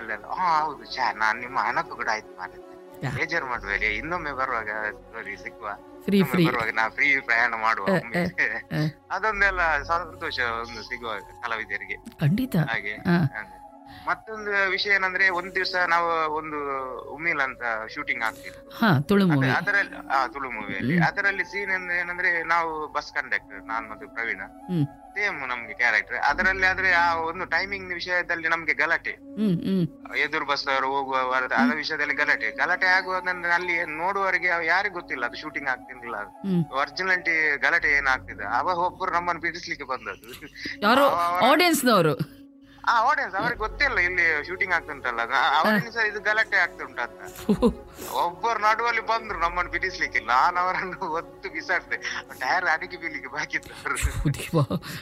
ಅಲ್ಲೆಲ್ಲ ಹಾ ಹೌದು ಚಾ ನಾನ್ ನಿಮ್ಮ ಹಣಕ್ಕೂ ಕೂಡ ಆಯ್ತು ಮಾರೆ ಯಾ. ಬೇಜಾರು ಮಾಡಬೇಡಿ ಇನ್ನೊಮ್ಮೆ ಬರುವಾಗ sorry, ಸಿಕ್ಕುವ ಫ್ರೀ ಇನ್ನೊಮ್ಮೆ ಫ್ರೀ ಬರುವಾಗ ನಾ ಫ್ರೀ ಪ್ರಯಾಣ ಮಾಡುವ ಹ, ಒಮ್ಮೆ. ಹ. ಅದೊಂದೆಲ್ಲ ಸಂತೋಷ ಒಂದು ಸಿಗುವ ಕಲಾವಿದರಿಗೆ ಖಂಡಿತ ಹಾಗೆ ಹಾ. ಹಾಗೆ. ಮತ್ತೊಂದು ವಿಷಯ ಏನಂದ್ರೆ ಒಂದ್ ದಿವಸ ನಾವು ಒಂದು ಉಮಿಲ್ ಅಂತ ಶೂಟಿಂಗ್ ಆಗ್ತಿತ್ತು ಹಾ ತುಳು ಮೂವಿ ಅದ- ಅದರಲ್ಲಿ ಆ ತುಳು ಮೂವಿಯಲ್ಲಿ ಅದರಲ್ಲಿ ಸೀನ್ ಏನಂದ್ರೆ ನಾವು ಬಸ್ ಕಂಡಕ್ಟರ್ ನಾನ್ ಮತ್ತು ಪ್ರವೀಣ ಹ್ಮ್ ಸೇಮ್ ನಮ್ಗೆ ಕ್ಯಾರೆಕ್ಟರ್ ಅದರಲ್ಲಿ ಆದ್ರೆ ಆ ಒಂದು ಟೈಮಿಂಗ್ ವಿಷಯದಲ್ಲಿ ನಮ್ಗೆ ಗಲಾಟೆ ಹ್ಮ್ ಹ್ಮ್ ಎದುರು ಬಸ್ ಅವರು ಹೋಗುವ ವರ- ಅದ ವಿಷಯದಲ್ಲಿ ಗಲಾಟೆ ಗಲಾಟೆ ಆಗುವುದಂದ್ರೆ ಅಲ್ಲಿ ನೋಡುವವರಿಗೆ ಯಾರಿಗೂ ಗೊತ್ತಿಲ್ಲ ಅದು ಶೂಟಿಂಗ್ ಆಗ್ತಿರ್ಲಿಲ್ಲ ಹ್ಮ್ ಒರಿಜಿನಾಲಿಟಿ ಗಲಾಟೆ ಏನಾಗ್ತಿದೆ ಅವ ಒಬ್ಬರು ನಮ್ಮನ್ನು ಬಿಡಿಸ್ಲಿಕ್ಕೆ ಬಂದದ್ದು ಯಾರೋ ಅವ- ಆಡಿಯನ್ಸ್ನವರು ಆ ಆಡಿಯನ್ಸ್ ಅವ್ರಿಗೆ ಗೊತ್ತಿಲ್ಲ ಇಲ್ಲಿ ಶೂಟಿಂಗ್ ಆಗ್ತುಂಟಲ್ಲ ಅವರಿಗೆ ಸಹ ಇದು ಗಲಾಟೆ ಆಗ್ತುಂಟಂತ ಒಬ್ಬರು ನಡುವಲ್ಲಿ ಬಂದ್ರು ನಮ್ಮನ್ನು ಬಿಡಿಸ್ಲಿಕ್ಕೆ ನಾನು ಅವರನ್ನು ಒತ್ತು ಬಿಸಾಡ್ದೆ ಟೈರ್ ಅಡಿಗೆ ಬೀಲಿಕ್ಕೆ ಬಾಕಿ ಇತ್ತು ಅವ್ರು. ದೇವಾ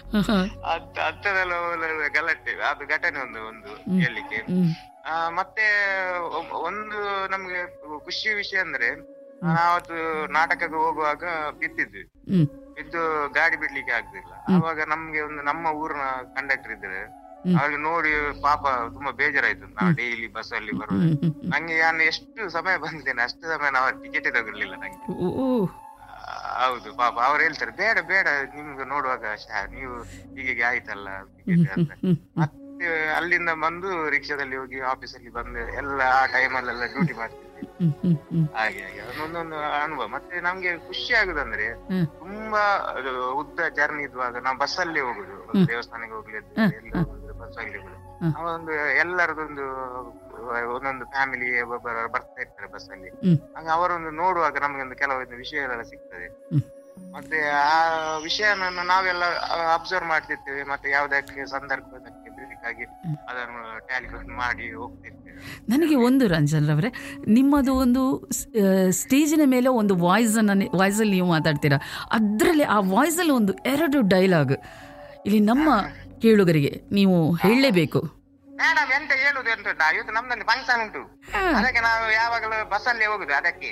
ಅದ್ ಅಂತದೆಲ್ಲ ಒಳ್ಳೆ ಗಲಾಟೆ ಅದು ಘಟನೆ ಒಂದು ಒಂದು ಹೇಳಲಿಕ್ಕೆ ಹ್ಮ್ ಆ, ಮತ್ತೆ ಒ- ಒಂದು ನಮ್ಗೆ ಖುಷಿ ವಿಷಯ ಅಂದ್ರೆ ನಾವತ್ತು ನಾಟಕಕ್ಕೆ ಹೋಗುವಾಗ ಬಿದ್ದಿದ್ವಿ ಹ್ಮ್ ಬಿದ್ದು ಗಾಡಿ ಬಿಡ್ಲಿಕ್ಕೆ ಆಗ್ತಿಲ್ಲ ಅವಾಗ ನಮ್ಗೆ ಒಂದು ನಮ್ಮ ಊರಿನ ಕಂಡಕ್ಟರ್ ಇದ್ರೆ ಹ್ಮ್. ಅವ್ರಿಗೆ ನೋಡಿ ಪಾಪ ತುಂಬಾ ಬೇಜಾರಾಯ್ತು ನಾವು ಡೈಲಿ ಬಸ್ ಅಲ್ಲಿ ಬರುದು ಹ್ಮ್ ಹ್ಮ್ ನಂಗೆ ನಾನು ಎಷ್ಟು ಸಮಯ ಬಂದಿದ್ದೇನೆ ಅಷ್ಟು ಸಮಯ ನಾವು ಟಿಕೆಟ್ ತಗೊಳ್ಳಿಲ್ಲ ನಂಗೆ ಓ ಓ. ಆ, ಹೌದು ಪಾಪ ಅವ್ರು ಹೇಳ್ತಾರೆ ಬೇಡ ಬೇಡ ನಿಮ್ಗೆ ನೋಡುವಾಗ ಶಾ ನೀವು ಹೀಗೆ ಆಯ್ತಲ್ಲ ಟಿಕೆಟ್ ಅಂತ ಹ್ಮ್ ಮತ್ತೆ ಅಲ್ಲಿಂದ ಬಂದು ರಿಕ್ಷಾದಲ್ಲಿ ಹೋಗಿ ಆಫೀಸಲ್ಲಿ ಬಂದು ಎಲ್ಲ ಆ ಟೈಮಲ್ಲೆಲ್ಲ ಡ್ಯೂಟಿ ಮಾಡ್ತಿದ್ವಿ ಹ್ಮ್ ಹ್ಮ್ ಹ್ಮ್ ಹಾಗೆ ಹಾಗೆ ಅದೊಂದೊಂದು ಅನುಭವ ಮತ್ತೆ ನಮ್ಗೆ ಖುಷಿ ಆಗುದಂದ್ರೆ ಹ್ಮ್. ತುಂಬಾ ಅದು ಉದ್ದ ಜರ್ನಿ ಇದ್ದಾಗ ನಾವು ಬಸ್ಸಲ್ಲಿ ಹೋಗುದು ಒಂದು ದೇವಸ್ಥಾನಕ್ಕೆ ಹೋಗ್ಲಿ ಎಲ್ಲ ಬಸ್ಸಲ್ಲಿ ಹೋಗುದು ಹ್ಮ್. ಆ ಒಂದು ಎಲ್ಲರದೊಂದು ಒಂದೊಂದು ಫ್ಯಾಮಿಲಿ ಒಬ್ಬೊಬ್ಬರು ಬರ್ತಾ ಇರ್ತಾರೆ ಬಸ್ಸಲ್ಲಿ ಹ್ಮ್. ಆಗ ಅವರೊಂದು ನೋಡುವಾಗ ನಮ್ಗೆ ಒಂದು ಕೆಲವೊಂದು ವಿಷಯಗಳೆಲ್ಲ ಸಿಗ್ತದೆ ಹ್ಮ್. ಮತ್ತೆ ಆ ವಿಷಯನ ನಾವೆಲ್ಲ ಅಬ್ಸರ್ವ್ ಮಾಡ್ತಿರ್ತೇವೆ ಮತ್ತೆ ಯಾವ್ದಕ್ಕೆ ಸಂದರ್ಭದಕ್ಕೆ ಬೇಕಾಗಿ ಅದನ್ನು ಟ್ಯಾಲಿಕೇಟ್ ಮಾಡಿ ಹೋಗ್ತಿರ್ತೇವೆ ನನಗೆ ಒಂದು ರಂಜನ್ ರವರೇ ನಿಮ್ಮದು ಒಂದು ಸ್- ಆ, ಸ್ಟೇಜಿನ ಮೇಲೆ ಒಂದು ವಾಯ್ಸನ್ನು ವಾಯ್ಸಲ್ಲಿ ನೀವು ಮಾತಾಡ್ತೀರಾ ಅದರಲ್ಲಿ ಆ ವಾಯ್ಸಲ್ಲಿ ಒಂದು ಎರಡು ಡೈಲಾಗ್ ಇಲ್ಲಿ ನಮ್ಮ ಕೇಳುಗರಿಗೆ ನೀವು ಹೇಳಲೇಬೇಕು ಮೇಡಮ್ ಎಂತ ಹೇಳುದು ಎಂತ ಉಂಟಾ? ಇವತ್ತು ನಮ್ದಲ್ಲಿ ಫಂಕ್ಷನ್ ಉಂಟು ಅದಕ್ಕೆ ನಾವು ಯಾವಾಗಲೂ ಬಸ್ಸಲ್ಲಿ ಹೋಗುದು ಅದಕ್ಕೆ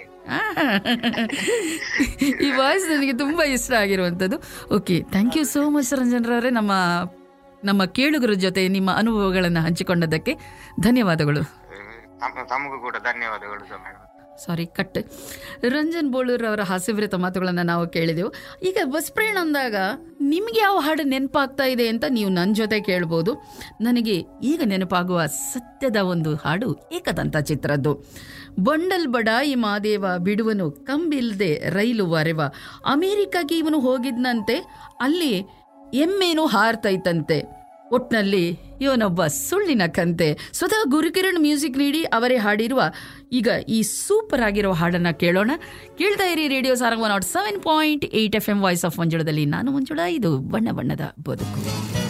ಈ ವಾಯ್ಸ್ ನನಗೆ ತುಂಬ ಇಷ್ಟ ಆಗಿರುವಂಥದ್ದು okay thank you so much Ranjan ರವರೇ ನಮ್ಮ ನಮ್ಮ ಕೇಳುಗರ ಜೊತೆ ನಿಮ್ಮ ಅನುಭವಗಳನ್ನು ಹಂಚಿಕೊಂಡದ್ದಕ್ಕೆ ಧನ್ಯವಾದಗಳು ತಮ್ಮ- ತಮಗೂ ಕೂಡ ಧನ್ಯವಾದಗಳು sir madam sorry cut Ranjan Bolur ಅವರ ಹಾಸ್ಯವಿರತ ಮಾತುಗಳನ್ನು ನಾವು ಕೇಳಿದೆವು ಈಗ ಬಸ್ ಪ್ರಯಾಣ ಅಂದಾಗ ನಿಮ್ಗೆ ಯಾವ ಹಾಡು ನೆನಪಾಗ್ತಾ ಇದೆ ಅಂತ ನೀವು ನನ್ನ ಜೊತೆ ಕೇಳ್ಬೋದು ನನಗೆ ಈಗ ನೆನಪಾಗುವ ಸತ್ಯದ ಒಂದು ಹಾಡು ಏಕದಂತ ಚಿತ್ರದ್ದು ಬಂಡಲ್ ಬಡಾಯಿ ಮಾದೇವ ಬಿಡುವನು ಕಂಬಿಲ್ದೆ ರೈಲು ವರೆವ ಅಮೇರಿಕಾಗೆ ಇವನು ಹೋಗಿದ್ನಂತೆ ಅಲ್ಲಿ ಎಮ್ಮೇನು ಹಾರ್ತೈತಂತೆ ಒಟ್ನಲ್ಲಿ ಇವನೊಬ್ಬ ಸುಳ್ಳಿನ ಕಂತೆ ಸ್ವತಃ ಗುರುಕಿರಣ್ ಮ್ಯೂಸಿಕ್ ನೀಡಿ ಅವರೇ ಹಾಡಿರುವ ಈಗ ಈ ಸೂಪರ್ ಆಗಿರೋ ಹಾಡನ್ನ ಕೇಳೋಣ ಕೇಳ್ತಾ ಇರಿ radio Sarang one nought seven point eight F M voice of ಮಂಜುಳದಲ್ಲಿ ನಾನು ಮಂಜುಳ ಇದು ಬಣ್ಣ ಬಣ್ಣದ ಬದುಕು